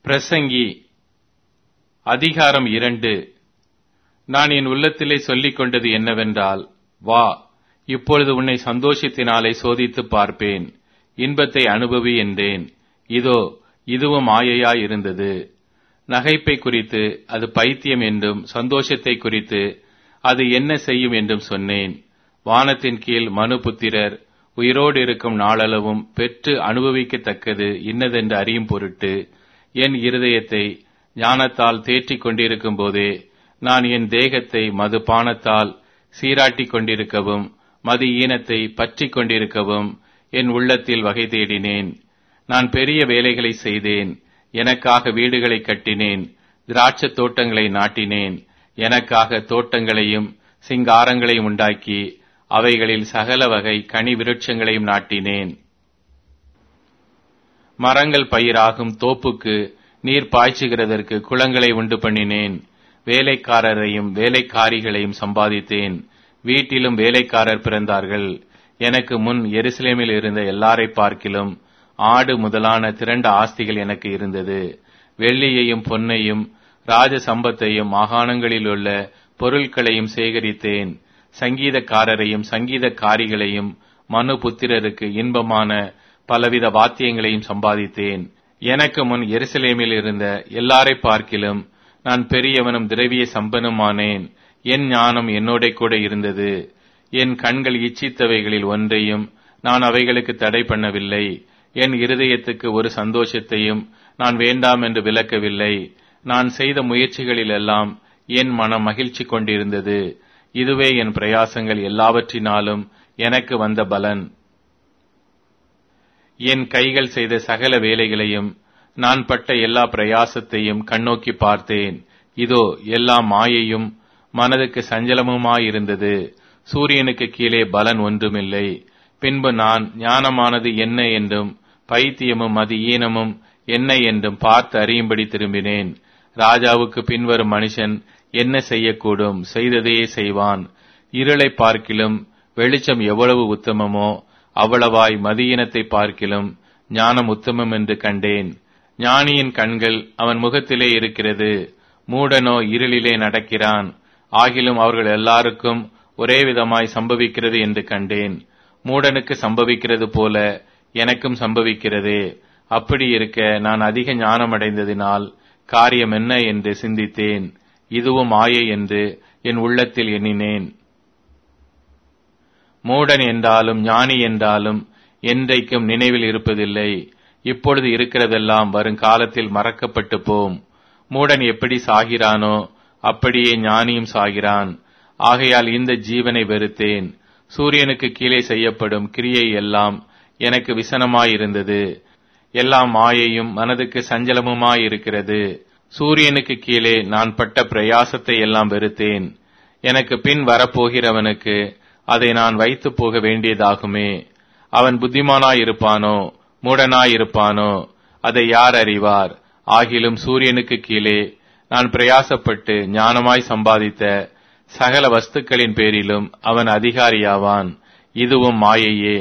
பிரசங்கி அதிகாரம் இரண்டு நான் என் உள்ளத்திலே சொல்லிக் கொண்டது என்னவென்றால் வா இப்பொழுது உன்னை சந்தோஷத்தினாலே சோதித்துப் பார்ப்பேன் இன்பத்தை அனுபவி என்றேன் இதோ இதுவும் மாயையாய் இருந்தது நகைப்பை குறித்து அது பைத்தியம் என்றும் சந்தோஷத்தை குறித்து அது என்ன செய்யும் என்றும் சொன்னேன் வானத்தின் கீழ் மனுபுத்திரர் உயிரோடு இருக்கும் நாளளவும் பெற்று அனுபவிக்கத்தக்கது இன்னதென்று அறியும் பொருட்டு என் இருதயத்தை ஞானத்தால் தேற்றிக் கொண்டிருக்கும் போதே நான் என் தேகத்தை மது பானத்தால் சீராட்டிக் கொண்டிருக்கவும் மது ஈனத்தை பற்றிக் கொண்டிருக்கவும் என் உள்ளத்தில் வகை தேடினேன் நான் பெரிய வேலைகளை செய்தேன் எனக்காக வீடுகளை கட்டினேன் திராட்சத் தோட்டங்களை நாட்டினேன் எனக்காக தோட்டங்களையும் சிங்காரங்களையும் உண்டாக்கி அவைகளில் சகல வகை கனி விருட்சங்களையும் நாட்டினேன் மரங்கள் பயிராகும் தோப்புக்கு நீர் பாய்ச்சுகிறதற்கு குளங்களை உண்டு பண்ணினேன் வேலைக்காரரையும் வேலைக்காரிகளையும் சம்பாதித்தேன் வீட்டிலும் வேலைக்காரர் பிறந்தார்கள் எனக்கு முன் எருசலேமில் இருந்த எல்லாரை பார்க்கிலும் ஆடு முதலான திரண்ட ஆஸ்திகள் எனக்கு இருந்தது வெள்ளியையும் பொன்னையும் ராஜ சம்பத்தையும் மாகாணங்களில் உள்ள பொருட்களையும் சேகரித்தேன் சங்கீதக்காரரையும் சங்கீதக்காரிகளையும் மனு புத்திரருக்கு இன்பமான பலவித வாத்தியங்களையும் சம்பாதித்தேன் எனக்கு முன் எருசலேமில் இருந்த எல்லாரை பார்க்கிலும் நான் பெரியவனும் திரவிய சம்பனுமானேன் என் ஞானம் என்னோட கூட இருந்தது என் கண்கள் இச்சித்தவைகளில் ஒன்றையும் நான் அவைகளுக்கு தடை பண்ணவில்லை என் இருதயத்துக்கு ஒரு சந்தோஷத்தையும் நான் வேண்டாம் என்று விளக்கவில்லை நான் செய்த முயற்சிகளிலெல்லாம் என் மனம் மகிழ்ச்சி கொண்டிருந்தது இதுவே என் பிரயாசங்கள் எல்லாவற்றினாலும் எனக்கு வந்த பலன் என் கைகள் செய்த சகல வேலைகளையும் நான் பட்ட எல்லா பிரயாசத்தையும் கண்ணோக்கி பார்த்தேன் இதோ எல்லாம் மாயையும் மனதுக்கு சஞ்சலமுமாயிருந்தது சூரியனுக்கு கீழே பலன் ஒன்றுமில்லை பின்பு நான் ஞானமானது என்ன என்றும் பைத்தியமும் மதி ஈனமும் என்ன என்றும் பார்த்து அறியும்படி திரும்பினேன் ராஜாவுக்கு பின்வரும் மனுஷன் என்ன செய்யக்கூடும் செய்ததையே செய்வான் இருளை பார்க்கிலும் வெளிச்சம் எவ்வளவு உத்தமமோ அவ்வளவாய் மதியினத்தை பார்க்கிலும் ஞானம் உத்தமம் என்று கண்டேன் ஞானியின் கண்கள் அவன் முகத்திலே இருக்கிறது மூடனோ இருளிலே நடக்கிறான் ஆகிலும் அவர்கள் எல்லாருக்கும் ஒரே விதமாய் சம்பவிக்கிறது என்று கண்டேன் மூடனுக்கு சம்பவிக்கிறது போல எனக்கும் சம்பவிக்கிறதே அப்படி இருக்க நான் அதிக ஞானமடைந்ததினால் காரியம் என்ன என்று சிந்தித்தேன் இதுவும் ஆயை என்று என் உள்ளத்தில் எண்ணினேன் மூடன் என்றாலும் ஞானி என்றாலும் என்றைக்கும் நினைவில் இருப்பதில்லை இப்பொழுது இருக்கிறதெல்லாம் வருங்காலத்தில் மறக்கப்பட்டு போம் மூடன் எப்படி சாகிறானோ அப்படியே ஞானியும் சாகிறான் ஆகையால் இந்த ஜீவனை வெறுத்தேன் சூரியனுக்கு கீழே செய்யப்படும் கிரியை எல்லாம் எனக்கு விசனமாயிருந்தது எல்லாம் மாயையும் மனதுக்கு சஞ்சலமுமாயிருக்கிறது சூரியனுக்கு கீழே நான் பட்ட பிரயாசத்தை எல்லாம் வெறுத்தேன் எனக்கு பின் வரப்போகிறவனுக்கு அதை நான் வைத்து போக வேண்டியதாகுமே அவன் புத்திமானாயிருப்பானோ மூடனாயிருப்பானோ அதை யார் அறிவார் ஆகிலும் சூரியனுக்கு கீழே நான் பிரயாசப்பட்டு ஞானமாய் சம்பாதித்த சகல வஸ்துக்களின் பேரிலும் அவன் அதிகாரியாவான் இதுவும் மாயையே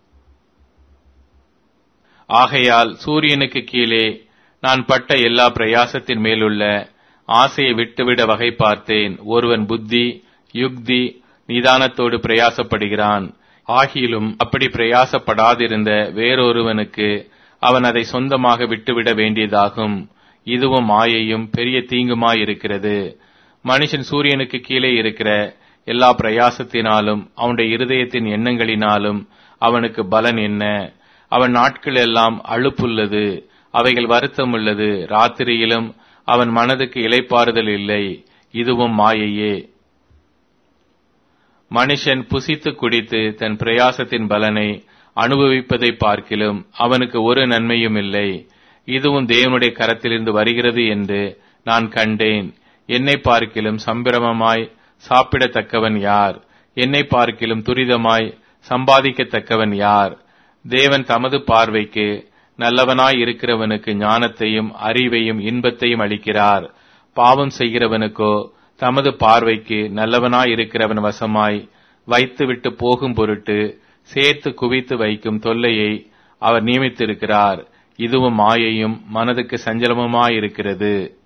ஆகையால் சூரியனுக்கு கீழே நான் பட்ட எல்லா பிரயாசத்தின் மேலுள்ள ஆசையை விட்டுவிட வகை பார்த்தேன் ஒருவன் புத்தி யுக்தி நிதானத்தோடு பிரயாசப்படுகிறான் ஆகிலும் அப்படி பிரயாசப்படாதிருந்த வேறொருவனுக்கு அவன் அதை சொந்தமாக விட்டுவிட வேண்டியதாகும் இதுவும் மாயையும் பெரிய தீங்குமாயிருக்கிறது மனுஷன் சூரியனுக்கு கீழே இருக்கிற எல்லா பிரயாசத்தினாலும் அவனுடைய இருதயத்தின் எண்ணங்களினாலும் அவனுக்கு பலன் என்ன அவன் நாட்கள் எல்லாம் அழுப்புள்ளது அவைகள் வருத்தம் உள்ளது ராத்திரியிலும் அவன் மனதுக்கு இலைப்பாறுதல் இல்லை இதுவும் மாயையே மனுஷன் புசித்து குடித்து தன் பிரயாசத்தின் பலனை அனுபவிப்பதை பார்க்கிலும் அவனுக்கு ஒரு நன்மையும் இல்லை இதுவும் தேவனுடைய கரத்திலிருந்து வருகிறது என்று நான் கண்டேன் என்னை பார்க்கிலும் சம்பிரமமாய் சாப்பிடத்தக்கவன் யார் என்னை பார்க்கிலும் துரிதமாய் சம்பாதிக்கத்தக்கவன் யார் தேவன் தமது பார்வைக்கு நல்லவனாய் இருக்கிறவனுக்கு ஞானத்தையும் அறிவையும் இன்பத்தையும் அளிக்கிறார் பாவம் செய்கிறவனுக்கோ தமது பார்வைக்கு நல்லவனாய் இருக்கிறவன் வசமாய் வைத்துவிட்டு போகும் பொருட்டு சேர்த்து குவித்து வைக்கும் தொல்லையை அவர் நியமித்திருக்கிறார் இதுவும் மாயையும் மனதுக்கு சஞ்சலமுமாயிருக்கிறது